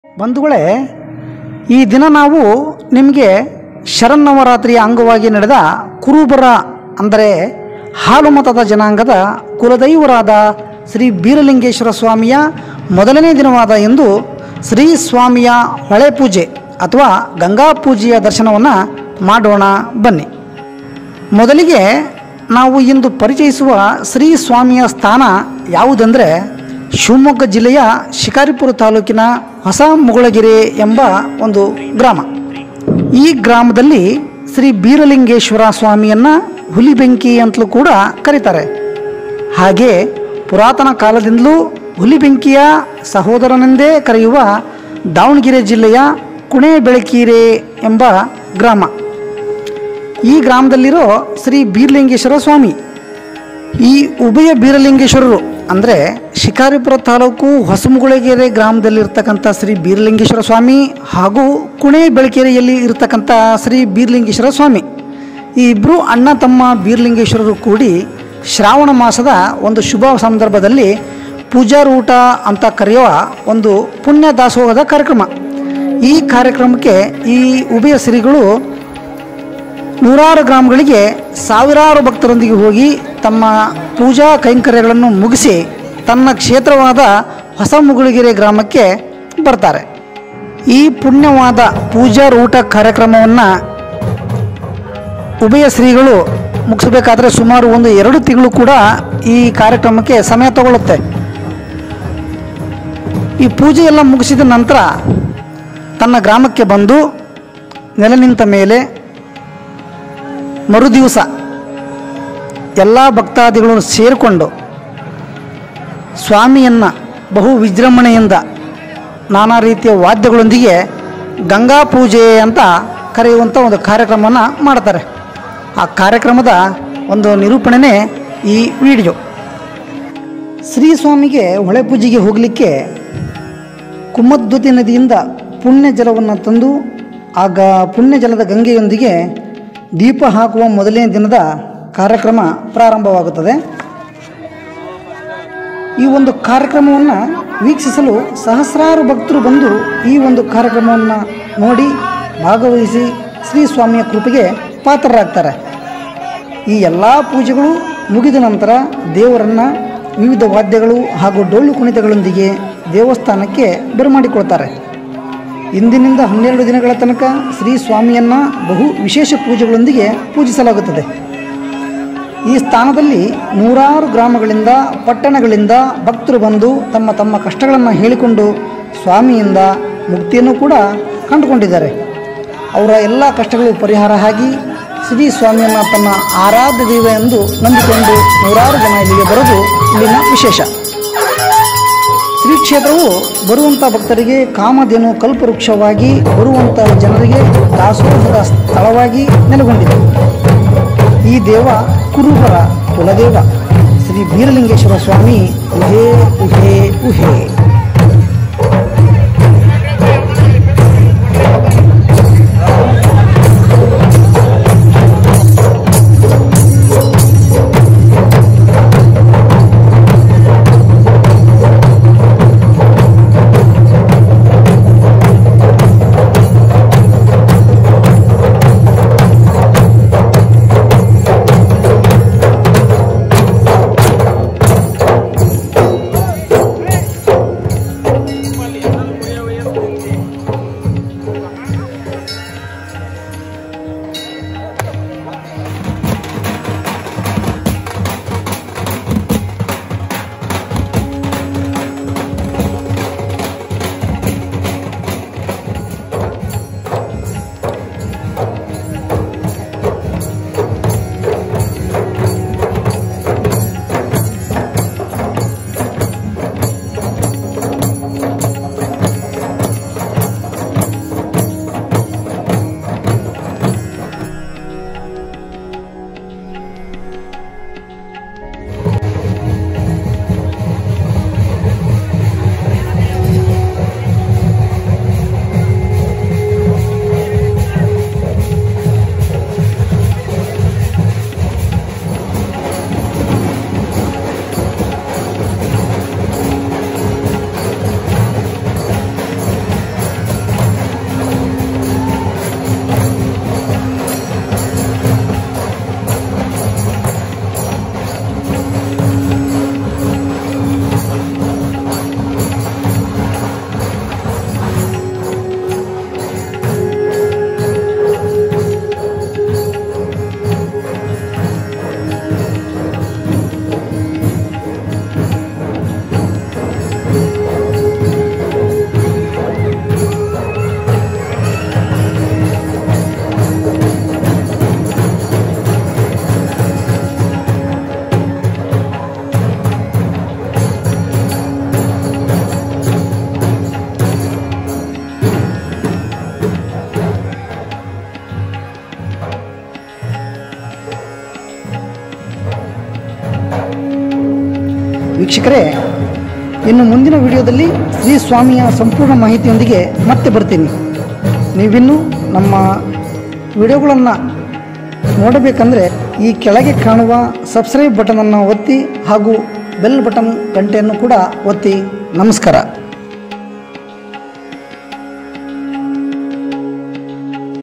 ಬಂಧುಗಳೇ ಈ ದಿನ ನಾವು ನಿಮಗೆ ಶರನ್ನವರಾತ್ರಿಯ ಅಂಗವಾಗಿ ನಡೆದ ಕುರುಬರ ಅಂದರೆ ಹಾಲು ಮತದ ಜನಾಂಗದ ಕುಲದೈವರಾದ ಶ್ರೀ ಬೀರಲಿಂಗೇಶ್ವರ ಸ್ವಾಮಿಯ ಮೊದಲನೇ ದಿನವಾದ ಇಂದು ಶ್ರೀ ಸ್ವಾಮಿಯ ಹೊಳೆ ಪೂಜೆ ಅಥವಾ ಗಂಗಾ ಪೂಜೆಯ ದರ್ಶನವನ್ನು ಮಾಡೋಣ ಬನ್ನಿ ಮೊದಲಿಗೆ ನಾವು ಇಂದು ಪರಿಚಯಿಸುವ ಶ್ರೀ ಸ್ವಾಮಿಯ ಸ್ಥಾನ ಯಾವುದೆಂದರೆ ಶಿವಮೊಗ್ಗ ಜಿಲ್ಲೆಯ ಶಿಕಾರಿಪುರ ತಾಲೂಕಿನ ಹೊಸ ಮುಗಳಗೆರೆ ಎಂಬ ಒಂದು ಗ್ರಾಮ ಈ ಗ್ರಾಮದಲ್ಲಿ ಶ್ರೀ ಬೀರಲಿಂಗೇಶ್ವರ ಸ್ವಾಮಿಯನ್ನು ಹುಲಿಬೆಂಕಿ ಅಂತಲೂ ಕೂಡ ಕರೀತಾರೆ ಹಾಗೆ ಪುರಾತನ ಕಾಲದಿಂದಲೂ ಹುಲಿಬೆಂಕಿಯ ಸಹೋದರನೆಂದೇ ಕರೆಯುವ ದಾವಣಗೆರೆ ಜಿಲ್ಲೆಯ ಕುಣೆ ಬೆಳಕೀರೆ ಎಂಬ ಗ್ರಾಮ ಈ ಗ್ರಾಮದಲ್ಲಿರೋ ಶ್ರೀ ಬೀರಲಿಂಗೇಶ್ವರ ಸ್ವಾಮಿ ಈ ಉಭಯ ಬೀರಲಿಂಗೇಶ್ವರರು ಅಂದರೆ ಶಿಕಾರಿಪುರ ತಾಲೂಕು ಹೊಸಮುಗುಳಗೆರೆ ಗ್ರಾಮದಲ್ಲಿರ್ತಕ್ಕಂಥ ಶ್ರೀ ಬೀರಲಿಂಗೇಶ್ವರ ಸ್ವಾಮಿ ಹಾಗೂ ಕುಣೆ ಬೆಳಕೆರೆಯಲ್ಲಿ ಇರತಕ್ಕಂಥ ಶ್ರೀ ಬೀರಲಿಂಗೇಶ್ವರ ಸ್ವಾಮಿ ಈ ಇಬ್ಬರು ಅಣ್ಣ ತಮ್ಮ ಬೀರಲಿಂಗೇಶ್ವರರು ಕೂಡಿ ಶ್ರಾವಣ ಮಾಸದ ಒಂದು ಶುಭ ಸಂದರ್ಭದಲ್ಲಿ ಪೂಜಾರೂಟ ಅಂತ ಕರೆಯುವ ಒಂದು ಪುಣ್ಯ ದಾಸೋಹದ ಕಾರ್ಯಕ್ರಮ ಈ ಕಾರ್ಯಕ್ರಮಕ್ಕೆ ಈ ಉಭಯ ಶ್ರೀಗಳು ನೂರಾರು ಗ್ರಾಮಗಳಿಗೆ ಸಾವಿರಾರು ಭಕ್ತರೊಂದಿಗೆ ಹೋಗಿ ತಮ್ಮ ಪೂಜಾ ಕೈಂಕರ್ಯಗಳನ್ನು ಮುಗಿಸಿ ತನ್ನ ಕ್ಷೇತ್ರವಾದ ಹೊಸ ಮುಗುಳಿಗೆರೆ ಗ್ರಾಮಕ್ಕೆ ಬರ್ತಾರೆ ಈ ಪುಣ್ಯವಾದ ಪೂಜಾ ಊಟ ಕಾರ್ಯಕ್ರಮವನ್ನು ಉಭಯ ಶ್ರೀಗಳು ಮುಗಿಸಬೇಕಾದ್ರೆ ಸುಮಾರು ಒಂದು ಎರಡು ತಿಂಗಳು ಕೂಡ ಈ ಕಾರ್ಯಕ್ರಮಕ್ಕೆ ಸಮಯ ತಗೊಳ್ಳುತ್ತೆ ಈ ಪೂಜೆ ಎಲ್ಲ ಮುಗಿಸಿದ ನಂತರ ತನ್ನ ಗ್ರಾಮಕ್ಕೆ ಬಂದು ನೆಲೆ ನಿಂತ ಮೇಲೆ ಮರುದಿವಸ ಎಲ್ಲ ಭಕ್ತಾದಿಗಳು ಸೇರಿಕೊಂಡು ಸ್ವಾಮಿಯನ್ನು ಬಹು ವಿಜೃಂಭಣೆಯಿಂದ ನಾನಾ ರೀತಿಯ ವಾದ್ಯಗಳೊಂದಿಗೆ ಗಂಗಾ ಪೂಜೆ ಅಂತ ಕರೆಯುವಂಥ ಒಂದು ಕಾರ್ಯಕ್ರಮವನ್ನು ಮಾಡ್ತಾರೆ ಆ ಕಾರ್ಯಕ್ರಮದ ಒಂದು ನಿರೂಪಣೆನೇ ಈ ವಿಡಿಯೋ ಶ್ರೀ ಸ್ವಾಮಿಗೆ ಹೊಳೆ ಪೂಜೆಗೆ ಹೋಗಲಿಕ್ಕೆ ಕುಮ್ಮದ್ವತಿ ನದಿಯಿಂದ ಪುಣ್ಯ ಜಲವನ್ನು ತಂದು ಆಗ ಪುಣ್ಯ ಜಲದ ಗಂಗೆಯೊಂದಿಗೆ ದೀಪ ಹಾಕುವ ಮೊದಲನೇ ದಿನದ ಕಾರ್ಯಕ್ರಮ ಪ್ರಾರಂಭವಾಗುತ್ತದೆ ಈ ಒಂದು ಕಾರ್ಯಕ್ರಮವನ್ನು ವೀಕ್ಷಿಸಲು ಸಹಸ್ರಾರು ಭಕ್ತರು ಬಂದು ಈ ಒಂದು ಕಾರ್ಯಕ್ರಮವನ್ನು ನೋಡಿ ಭಾಗವಹಿಸಿ ಶ್ರೀ ಸ್ವಾಮಿಯ ಕೃಪೆಗೆ ಪಾತ್ರರಾಗ್ತಾರೆ ಈ ಎಲ್ಲ ಪೂಜೆಗಳು ಮುಗಿದ ನಂತರ ದೇವರನ್ನು ವಿವಿಧ ವಾದ್ಯಗಳು ಹಾಗೂ ಡೊಳ್ಳು ಕುಣಿತಗಳೊಂದಿಗೆ ದೇವಸ್ಥಾನಕ್ಕೆ ಬರಮಾಡಿಕೊಳ್ತಾರೆ ಇಂದಿನಿಂದ ಹನ್ನೆರಡು ದಿನಗಳ ತನಕ ಶ್ರೀ ಸ್ವಾಮಿಯನ್ನು ಬಹು ವಿಶೇಷ ಪೂಜೆಗಳೊಂದಿಗೆ ಪೂಜಿಸಲಾಗುತ್ತದೆ ಈ ಸ್ಥಾನದಲ್ಲಿ ನೂರಾರು ಗ್ರಾಮಗಳಿಂದ ಪಟ್ಟಣಗಳಿಂದ ಭಕ್ತರು ಬಂದು ತಮ್ಮ ತಮ್ಮ ಕಷ್ಟಗಳನ್ನು ಹೇಳಿಕೊಂಡು ಸ್ವಾಮಿಯಿಂದ ಮುಕ್ತಿಯನ್ನು ಕೂಡ ಕಂಡುಕೊಂಡಿದ್ದಾರೆ ಅವರ ಎಲ್ಲ ಕಷ್ಟಗಳು ಪರಿಹಾರ ಆಗಿ ಶ್ರೀ ಸ್ವಾಮಿಯನ್ನು ತನ್ನ ಆರಾಧ್ಯ ದೈವ ಎಂದು ನಂಬಿಕೊಂಡು ನೂರಾರು ಜನ ಇಲ್ಲಿಗೆ ಬರೋದು ಇಲ್ಲಿನ ವಿಶೇಷ ಶ್ರೀ ಕ್ಷೇತ್ರವು ಬರುವಂಥ ಭಕ್ತರಿಗೆ ಕಾಮಧೇನು ಕಲ್ಪವೃಕ್ಷವಾಗಿ ಬರುವಂಥ ಜನರಿಗೆ ದಾಸೋಹದ ಸ್ಥಳವಾಗಿ ನೆಲೆಗೊಂಡಿದೆ ಈ ದೇವ ಕುರುಬರ ಕುಲದೇವ ಶ್ರೀ ಬೀರಲಿಂಗೇಶ್ವರ ಸ್ವಾಮಿ ಉಹೇ ಉಹೇ ಉಹೇ ವೀಕ್ಷಕರೇ ಇನ್ನು ಮುಂದಿನ ವಿಡಿಯೋದಲ್ಲಿ ಶ್ರೀ ಸ್ವಾಮಿಯ ಸಂಪೂರ್ಣ ಮಾಹಿತಿಯೊಂದಿಗೆ ಮತ್ತೆ ಬರ್ತೀನಿ ನೀವಿನ್ನೂ ನಮ್ಮ ವಿಡಿಯೋಗಳನ್ನು ನೋಡಬೇಕಂದ್ರೆ ಈ ಕೆಳಗೆ ಕಾಣುವ ಸಬ್ಸ್ಕ್ರೈಬ್ ಬಟನನ್ನು ಒತ್ತಿ ಹಾಗೂ ಬೆಲ್ ಬಟನ್ ಗಂಟೆಯನ್ನು ಕೂಡ ಒತ್ತಿ ನಮಸ್ಕಾರ